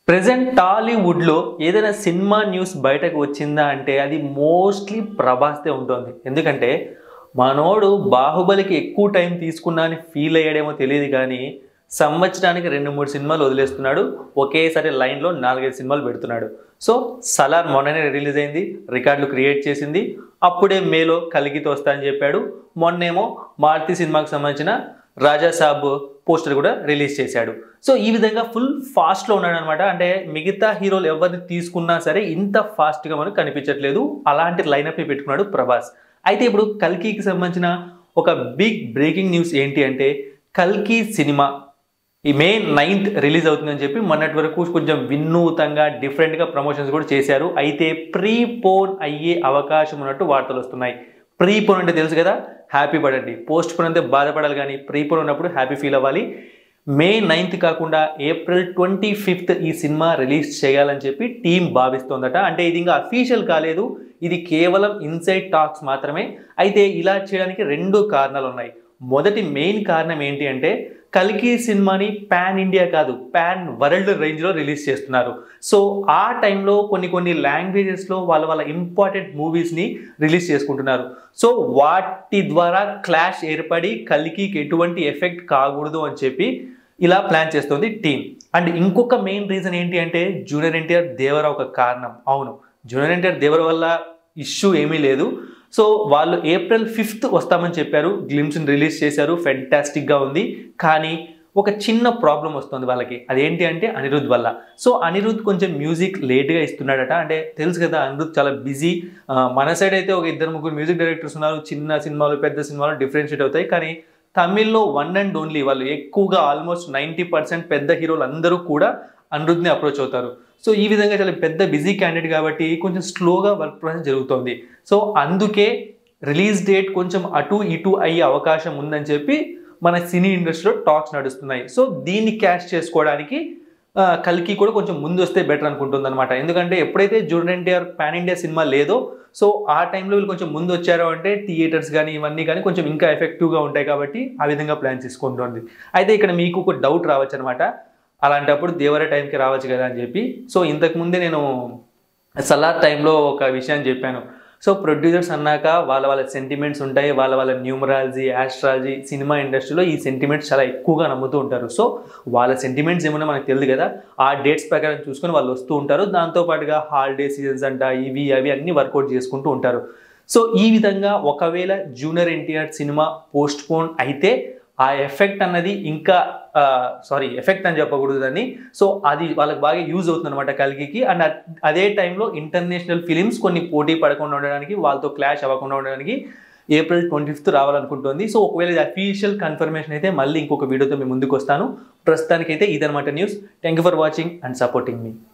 present టాలీవుడ్లో ఏదైనా cinema news బయటకు వచ్చిందా అంటే అది మోస్ట్లీ ప్రభాస్తే ఉంటుంది ఎందుకంటే మనోడు బాహుబలికి ఎక్కువ టైం తీసుకున్నా అని ఫీల్ అయ్యాడేమో తెలియదు కానీ సంవత్సరానికి రెండు మూడు సినిమాలు వదిలేస్తున్నాడు ఒకేసారి లైన్లో నాలుగైదు సినిమాలు పెడుతున్నాడు సో సలార్ మొన్ననే రిలీజ్ అయింది రికార్డులు క్రియేట్ చేసింది అప్పుడే మేలో కలిగితో వస్తా అని చెప్పాడు మొన్నేమో మారుతి సినిమాకి సంబంధించిన రాజా సాబ్ పోస్టర్ కూడా రిలీజ్ చేశాడు సో ఈ విధంగా ఫుల్ ఫాస్ట్లో ఉన్నాడు అనమాట అంటే మిగతా హీరోలు ఎవరిని తీసుకున్నా సరే ఇంత ఫాస్ట్గా మనకు కనిపించట్లేదు అలాంటి లైనప్ని పెట్టుకున్నాడు ప్రభాస్ అయితే ఇప్పుడు కల్కికి సంబంధించిన ఒక బిగ్ బ్రేకింగ్ న్యూస్ ఏంటి అంటే కల్కి సినిమా ఈ మే నైన్త్ రిలీజ్ అవుతుందని చెప్పి మొన్నటి వరకు కొంచెం వినూతంగా డిఫరెంట్గా ప్రమోషన్స్ కూడా చేశారు అయితే ప్రీ పోన్ అయ్యే అవకాశం ఉన్నట్టు వార్తలు వస్తున్నాయి ప్రీ పోన్ అంటే తెలుసు కదా హ్యాపీ పడండి పోస్ట్ పోన్ అంటే బాధపడాలి కానీ ప్రీ పోన్ ఉన్నప్పుడు హ్యాపీ ఫీల్ అవ్వాలి మే నైన్త్ కాకుండా ఏప్రిల్ ట్వంటీ ఫిఫ్త్ ఈ సినిమా రిలీజ్ చేయాలని చెప్పి టీం భావిస్తోందట అంటే ఇది ఇంకా అఫీషియల్ కాలేదు ఇది కేవలం ఇన్సైడ్ టాక్స్ మాత్రమే అయితే ఇలా చేయడానికి రెండు కారణాలు ఉన్నాయి మొదటి మెయిన్ కారణం ఏంటి అంటే కల్కి సినిమాని పాన్ ఇండియా కాదు పాన్ వరల్డ్ రేంజ్లో రిలీజ్ చేస్తున్నారు సో ఆ టైంలో కొన్ని కొన్ని లాంగ్వేజెస్లో వాళ్ళ వాళ్ళ ఇంపార్టెంట్ మూవీస్ని రిలీజ్ చేసుకుంటున్నారు సో వాటి ద్వారా క్లాష్ ఏర్పడి కల్కికి ఎటువంటి ఎఫెక్ట్ కాకూడదు అని చెప్పి ఇలా ప్లాన్ చేస్తుంది టీం అండ్ ఇంకొక మెయిన్ రీజన్ ఏంటి అంటే జూనియర్ ఎన్టీఆర్ దేవరా ఒక కారణం అవును జూనియర్ ఎన్టీఆర్ దేవర వల్ల ఇష్యూ ఏమీ లేదు సో వాళ్ళు ఏప్రిల్ ఫిఫ్త్ వస్తామని చెప్పారు గ్లిమ్స్ని రిలీజ్ చేశారు ఫెంటాస్టిక్గా ఉంది కానీ ఒక చిన్న ప్రాబ్లం వస్తుంది వాళ్ళకి అదేంటి అంటే అనిరుద్ వల్ల సో అనిరుద్ కొంచెం మ్యూజిక్ లేట్గా ఇస్తున్నాడట అంటే తెలుసు కదా అనిరుద్ చాలా బిజీ మన సైడ్ అయితే ఒక ఇద్దరు ముగ్గురు మ్యూజిక్ డైరెక్టర్స్ ఉన్నారు చిన్న సినిమాలు పెద్ద సినిమాలు డిఫరెన్షియేట్ అవుతాయి కానీ తమిళ్లో వన్ అండ్ ఓన్లీ వాళ్ళు ఎక్కువగా ఆల్మోస్ట్ నైంటీ పర్సెంట్ పెద్ద హీరోలు అందరూ కూడా అనిరుద్ని అప్రోచ్ అవుతారు సో ఈ విధంగా చాలా పెద్ద బిజీ క్యాండిడేట్ కాబట్టి కొంచెం స్లోగా వర్క్ ప్రాసెస్ జరుగుతుంది సో అందుకే రిలీజ్ డేట్ కొంచెం అటు ఇటు అయ్యే అవకాశం ఉందని చెప్పి మన సినీ ఇండస్ట్రీలో టాక్స్ నడుస్తున్నాయి సో దీన్ని క్యాష్ చేసుకోవడానికి ఆ, కల్కి కూడా కొంచెం ముందు వస్తే బెటర్ అనుకుంటుంది అనమాట ఎందుకంటే ఎప్పుడైతే జూనియర్ ఎన్టీఆర్ పాన్ ఇండియా సినిమా లేదో సో ఆ టైంలో వీళ్ళు కొంచెం ముందు వచ్చారు అంటే థియేటర్స్ కానీ ఇవన్నీ కానీ కొంచెం ఇంకా ఎఫెక్టివ్గా ఉంటాయి కాబట్టి ఆ విధంగా ప్లాన్ చేసుకుంటుంది అయితే ఇక్కడ మీకు ఒక డౌట్ రావచ్చు అనమాట అలాంటప్పుడు దేవర టైంకి రావచ్చు కదా అని చెప్పి సో ఇంతకు ముందే నేను సలార్ టైంలో ఒక విషయం చెప్పాను సో ప్రొడ్యూసర్స్ అన్నాక వాళ్ళ వాళ్ళ సెంటిమెంట్స్ ఉంటాయి వాళ్ళ వాళ్ళ న్యూమరాలజీ ఆస్ట్రాలజీ సినిమా ఇండస్ట్రీలో ఈ సెంటిమెంట్స్ చాలా ఎక్కువగా నమ్ముతూ ఉంటారు సో వాళ్ళ సెంటిమెంట్స్ ఏమన్నా మనకు తెలియదు కదా ఆ డేట్స్ ప్రకారం చూసుకొని వాళ్ళు వస్తూ ఉంటారు దాంతోపాటుగా హాలిడే సీజన్స్ అంట ఇవి అవి అన్నీ వర్కౌట్ చేసుకుంటూ ఉంటారు సో ఈ విధంగా ఒకవేళ జూనియర్ ఎన్టీఆర్ సినిమా పోస్ట్ పోన్ అయితే ఆ ఎఫెక్ట్ అన్నది ఇంకా సారీ ఎఫెక్ట్ అని చెప్పకూడదు దాన్ని సో అది వాళ్ళకి బాగా యూజ్ అవుతుంది అనమాట కలిగికి అండ్ అదే టైంలో ఇంటర్నేషనల్ ఫిలిమ్స్ కొన్ని పోటీ పడకుండా ఉండడానికి వాళ్ళతో క్లాష్ అవ్వకుండా ఉండడానికి ఏప్రిల్ ట్వంటీ ఫిఫ్త్ రావాలనుకుంటుంది సో ఒకవేళ ఇది అఫీషియల్ కన్ఫర్మేషన్ అయితే మళ్ళీ ఇంకొక వీడియోతో మేము ముందుకు వస్తాను ప్రస్తుతానికైతే ఇదనమాట news thank you for watching and supporting me